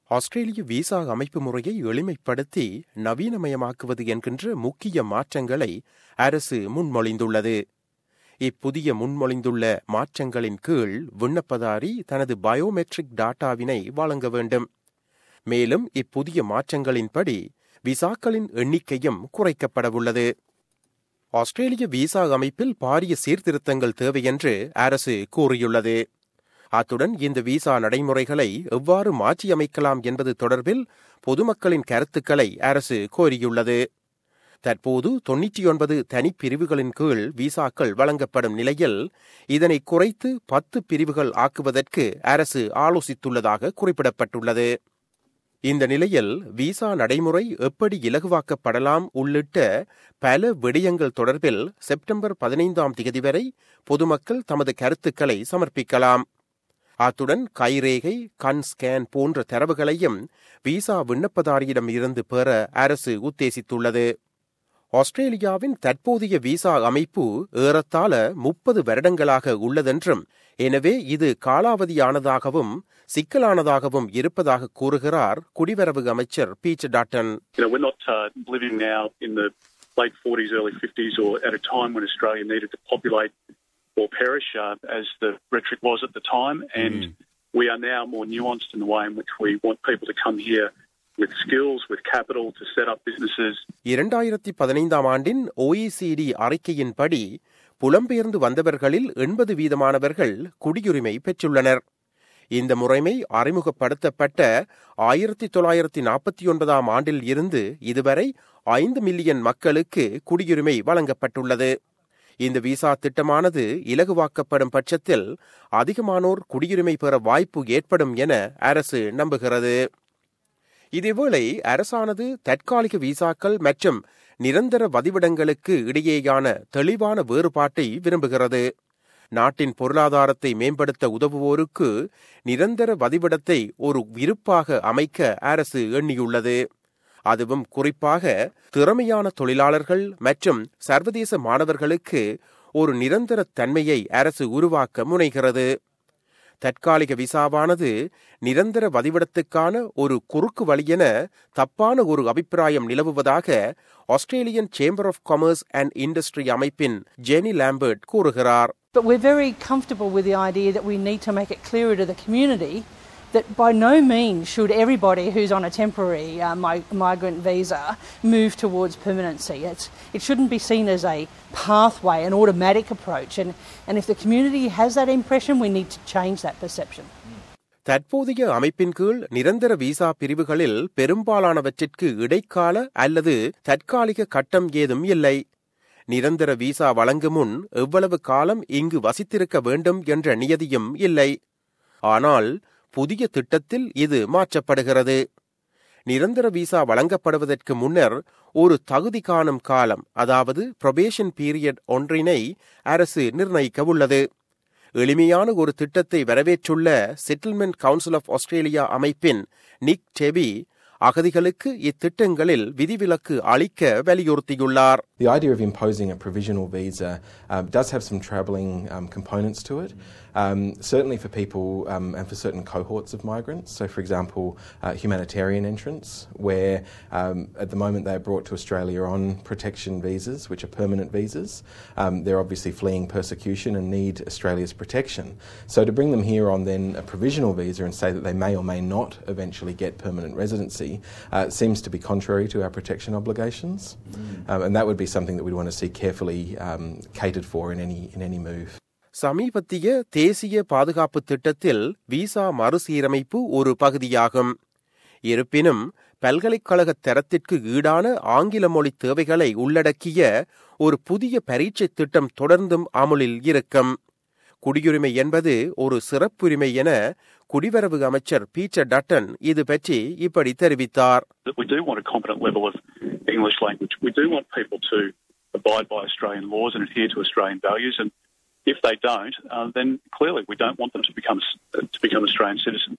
ஆஸ்திரேலிய visa அமைப்பு முறையை எளிமைப்படுத்தி நவீனமயமாக்குவது என்கின்ற முக்கிய மாற்றங்களை அரசு முன்மொழிந்துள்ளது இப்புதிய முன்மொழிந்துள்ள மாற்றங்களின் கீழ் விண்ணப்பதாரி தனது பயோமெட்ரிக் டாட்டாவினை வழங்க வேண்டும் மேலும் இப்புதிய மாற்றங்களின்படி விசாக்களின் எண்ணிக்கையும் குறைக்கப்படவுள்ளது ஆஸ்திரேலிய விசா அமைப்பில் பாரிய சீர்திருத்தங்கள் தேவை என்று அரசு கூறியுள்ளது அத்துடன் இந்த விசா நடைமுறைகளை எவ்வாறு மாற்றியமைக்கலாம் என்பது தொடர்பில் பொதுமக்களின் கருத்துக்களை அரசு கோரியுள்ளது தற்போது தொன்னூற்றி ஒன்பது தனிப்பிரிவுகளின் கீழ் விசாக்கள் வழங்கப்படும் நிலையில் இதனை குறைத்து பத்து பிரிவுகள் ஆக்குவதற்கு அரசு ஆலோசித்துள்ளதாக குறிப்பிடப்பட்டுள்ளது இந்த நிலையில் விசா நடைமுறை எப்படி இலகுவாக்கப்படலாம் உள்ளிட்ட பல விடயங்கள் தொடர்பில் செப்டம்பர் பதினைந்தாம் தேதி வரை பொதுமக்கள் தமது கருத்துக்களை சமர்ப்பிக்கலாம் அத்துடன் கைரேகை கண் ஸ்கேன் போன்ற தரவுகளையும் விசா விண்ணப்பதாரியிடம் இருந்து பெற அரசு உத்தேசித்துள்ளது ஆஸ்திரேலியாவின் தற்போதைய விசா அமைப்பு ஏறத்தாழ முப்பது வருடங்களாக உள்ளதென்றும் எனவே இது காலாவதியானதாகவும் சிக்கலானதாகவும் இருப்பதாக கூறுகிறார் குடிவரவு அமைச்சர் Peter Dutton You know, we're not uh, living now in the late 40s, early 50s, or at a time when Australia needed to populate or perish, uh, as the rhetoric was at the time. And we are now more nuanced in the way in which we want people to come here with skills, with capital to set up businesses. இரண்டாயிரத்தி பதினைந்தாம் ஆண்டின் OECD அறிக்கையின்படி புலம்பெயர்ந்து வந்தவர்களில் எண்பது வீதமானவர்கள் குடியுரிமை பெற்றுள்ளனர் இந்த முறைமை அறிமுகப்படுத்தப்பட்ட ஆயிரத்தி தொள்ளாயிரத்தி நாற்பத்தி ஒன்பதாம் ஆண்டில் இருந்து இதுவரை ஐந்து மில்லியன் மக்களுக்கு குடியுரிமை வழங்கப்பட்டுள்ளது இந்த விசா திட்டமானது இலகுவாக்கப்படும் பட்சத்தில் அதிகமானோர் குடியுரிமை பெற வாய்ப்பு ஏற்படும் என அரசு நம்புகிறது இதேவேளை அரசானது தற்காலிக விசாக்கள் மற்றும் நிரந்தர வதிவிடங்களுக்கு இடையேயான தெளிவான வேறுபாட்டை விரும்புகிறது நாட்டின் பொருளாதாரத்தை மேம்படுத்த உதவுவோருக்கு நிரந்தர வதிவிடத்தை ஒரு விருப்பாக அமைக்க அரசு எண்ணியுள்ளது அதுவும் குறிப்பாக திறமையான தொழிலாளர்கள் மற்றும் சர்வதேச மாணவர்களுக்கு ஒரு நிரந்தர தன்மையை அரசு உருவாக்க முனைகிறது தற்காலிக விசாவானது நிரந்தர வதிவிடத்துக்கான ஒரு குறுக்கு வழி என தப்பான ஒரு அபிப்பிராயம் நிலவுவதாக Australian chamber of commerce and industry அமைப்பின் ஜெனி லாம்பர்ட் கூறுகிறார் But we're very comfortable with the idea that we need to make it clearer to the community that by no means should everybody who's on a temporary uh, mi- migrant visa move towards permanency. It's, it shouldn't be seen as a pathway, an automatic approach. And, and if the community has that impression, we need to change that perception. தற்போதைய அமைப்பின் கீழ் நிரந்தர visa பிரிவுகளில் பெரும்பாலானவற்றிற்கு இடைக்கால அல்லது தற்காலிக கட்டம் ஏதும் இல்லை நிரந்தர விசா வழங்கும் முன் எவ்வளவு காலம் இங்கு வசித்திருக்க வேண்டும் என்ற நியதியும் இல்லை ஆனால் புதிய திட்டத்தில் இது மாற்றப்படுகிறது நிரந்தர விசா வழங்கப்படுவதற்கு முன்னர் ஒரு தகுதி காணும் காலம் அதாவது probation பீரியட் ஒன்றினை அரசு நிர்ணயிக்க உள்ளது எளிமையான ஒரு திட்டத்தை வரவேற்றுள்ள செட்டில்மெண்ட் கவுன்சில் ஆஃப் ஆஸ்திரேலியா அமைப்பின் நிக் டெபி அகதிகளுக்கு இத்திட்டங்களில் விதிவிலக்கு அளிக்க வலியுறுத்தியுள்ளார் The idea of imposing a provisional visa um, does have some troubling um, components to it. Um, certainly for people um, and for certain cohorts of migrants. So, for example, uh, humanitarian entrants, where um, at the moment they're brought to Australia on protection visas, which are permanent visas. Um, they're obviously fleeing persecution and need Australia's protection. So, to bring them here on then a provisional visa and say that they may or may not eventually get permanent residency uh, seems to be contrary to our protection obligations. Um, and that would be something that we'd want to see carefully um, catered for in any, in any move. சமீபத்திய தேசிய பாதுகாப்பு திட்டத்தில் visa மறுசீரமைப்பு ஒரு பகுதியாகும் இருப்பினும் பல்கலைக்கழக தரத்திற்கு ஈடான ஆங்கில மொழி தேவைகளை உள்ளடக்கிய ஒரு புதிய பரீட்சை திட்டம் தொடர்ந்தும் அமுலில் இருக்கும் குடியுரிமை என்பது ஒரு சிறப்புரிமை என குடிவரவு அமைச்சர் பீட்டர் டட்டன் இது பற்றி இப்படி தெரிவித்தார் That we do want a competent level of English language. We do want people to abide by Australian laws and adhere to Australian values. And if they don't, uh, then clearly we don't want them to become to become Australian citizens.